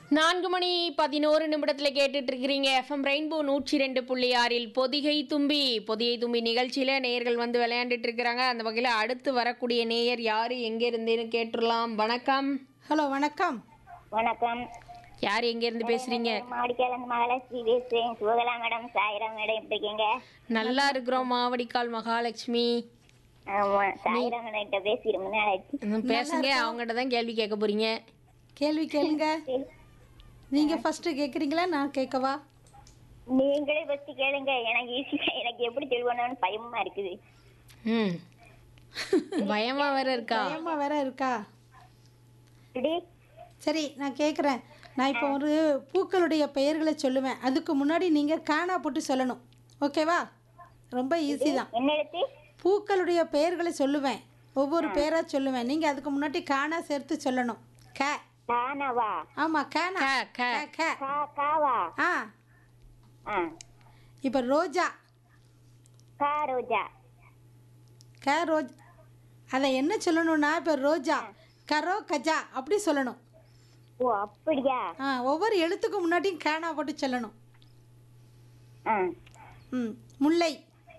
நான்கு மணி பதினோரு நிமிடத்தில் கேட்டுட்டு இருக்கிறீங்க எஃப்எம் ரெயின்போ நூற்றி ரெண்டு புள்ளி ஆறில் பொதிகை தும்பி பொதிகை தும்பி நிகழ்ச்சியில் நேயர்கள் வந்து விளையாண்டுட்டு இருக்கிறாங்க அந்த வகையில் அடுத்து வரக்கூடிய நேயர் யார் எங்கே இருந்தேன்னு கேட்டுடலாம் வணக்கம் ஹலோ வணக்கம் வணக்கம் யார் எங்கேருந்து பேசுகிறீங்க மாடிக்காலந்து மகாலட்சுமி பேசுறேன் சுகலா மேடம் சாயிரா மேடம் எப்படி இருக்கீங்க நல்லா இருக்கிறோம் மாவடிக்கால் மகாலட்சுமி ஆமா சாயிரா மேடம் கிட்ட பேசி ரொம்ப நாள் ஆயிடுச்சு இன்னும் பேசுங்க அவங்ககிட்ட தான் கேள்வி கேட்க போறீங்க கேள்வி கேளுங்க நீங்க ஃபர்ஸ்ட் கேக்குறீங்களா நான் கேட்கவா நீங்களே பத்தி கேளுங்க எனக்கு ஈஸியா எனக்கு எப்படி சொல்லுவேன்னு பயமா இருக்குது ம் பயமா வேற இருக்கா பயமா வேற இருக்கா இப்படி சரி நான் கேட்குறேன் நான் இப்போ ஒரு பூக்களுடைய பெயர்களை சொல்லுவேன் அதுக்கு முன்னாடி நீங்கள் காணா போட்டு சொல்லணும் ஓகேவா ரொம்ப ஈஸி தான் என்ன எழுத்து பூக்களுடைய பெயர்களை சொல்லுவேன் ஒவ்வொரு பேராக சொல்லுவேன் நீங்கள் அதுக்கு முன்னாடி காணா சேர்த்து சொல்லணும் க தானவா ஆமாம் கேனா க, க. க கா காவா ஆ ஆ இப்போ ரோஜா கா ரோஜா க ரோஜ் அதை என்ன சொல்லணும்னா இப்போ ரோஜா கரோ கஜா அப்படி சொல்லணும் ஓ அப்படியா ஆ ஒவ்வொரு எழுத்துக்கு முன்னாடியும் கேனா போட்டு சொல்லணும் ஆ ம் முல்லை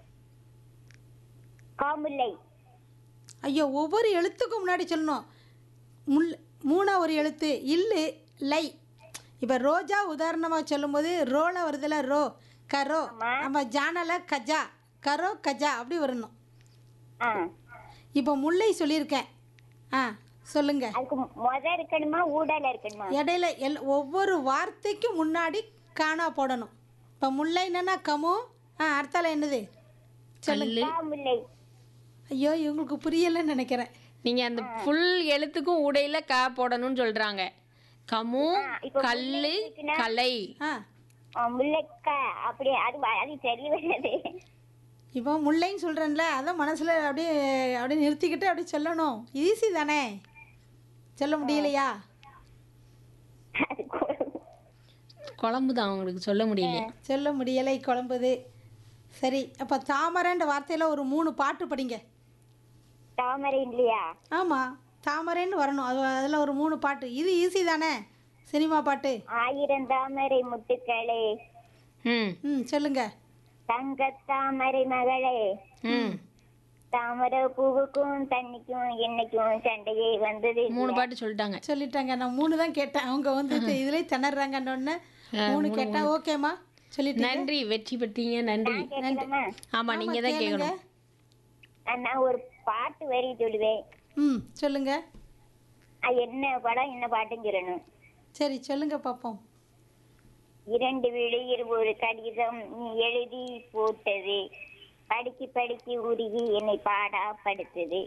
காமுல்லை ஐயோ ஒவ்வொரு எழுத்துக்கும் முன்னாடி சொல்லணும் முல் மூணா ஒரு எழுத்து இல்லு லை இப்போ ரோஜா உதாரணமாக சொல்லும்போது ரோல வருதுல ரோ கரோ நம்ம ஜானல கஜா கரோ கஜா அப்படி வரணும் ஆ இப்போ முல்லை சொல்லியிருக்கேன் ஆ சொல்லுங்க அதுக்கு முத இருக்கணுமா ஊடால இருக்கணுமா இடையில எல் ஒவ்வொரு வார்த்தைக்கும் முன்னாடி காணா போடணும் இப்போ முல்லை என்னன்னா கமு ஆ அர்த்தால என்னது சொல்லுங்க காமுல்லை ஐயோ இவங்களுக்கு புரியலைன்னு நினைக்கிறேன் நீங்க அந்த ஃபுல் எழுத்துக்கும் உடையில க போடணும்னு சொல்றாங்க கமு கல்லு கலை ஆ ஆ, முல்லைக்கா அப்படி அது வ- அது சரி வராது இப்போ முல்லைன்னு சொல்கிறேன்ல அதான் மனசில் அப்படியே அப்படியே நிறுத்திக்கிட்டு அப்படியே சொல்லணும் ஈஸி தானே சொல்ல முடியலையா அது கொ- குழம்பு தான் அவங்களுக்கு சொல்ல முடியல சொல்ல முடியலை குழம்புது சரி அப்போ தாமரைன்ற வார்த்தையில் ஒரு மூணு பாட்டு படிங்க தாமரை இல்லையா ஆமாம் தாமரைன்னு வரணும் அது அதில் ஒரு மூணு பாட்டு இது ஈஸி தானே சினிமா பாட்டு ஆயிரம் தாமரை முத்துக்களே ம் ம் சொல்லுங்க தங்க தாமரை மகளே ம் தாமரை பூவுக்கும் தண்ணிக்கும் எண்ணெய்க்கும் சண்டையே வந்தது மூணு பாட்டு சொல்லிட்டாங்க சொல்லிட்டாங்க நான் மூணு தான் கேட்டேன் அவங்க வந்துட்டு இதுல திணறாங்கன்னு மூணு கேட்டா ஓகேம்மா சொல்லிட்டேன் நன்றி வெற்றி பெற்றீங்க நன்றி கேட்கலாமா ஆமா நீங்க தான் கேட்கணும் நான் ஒரு பாட்டு வரி சொல்லுவேன் ம் சொல்லுங்க அது என்ன படம் என்ன பாட்டுன்னு சொல்லணும் சரி சொல்லுங்க பார்ப்போம் இரண்டு விழியில் ஒரு கடிதம் நீ எழுதி போட்டது படிக்கி படிக்கி உருகி என்னை பாடாப்படுத்தது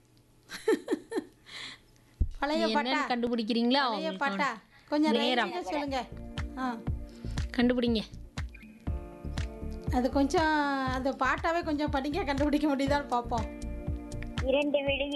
பழைய பாட்டா என்னன்னு கண்டுபிடிக்கிறீங்களா பழைய அவங்களுக்கு பாட்டா கொஞ்சம் நேரம். நேரம் சொல்லுங்க ஆ கண்டுபிடிங்க அது கொஞ்சம் அந்த பாட்டாவே கொஞ்சம் படிங்க கண்டுபிடிக்க முடியுதான்னு பார்ப்போம் இரண்டு விழி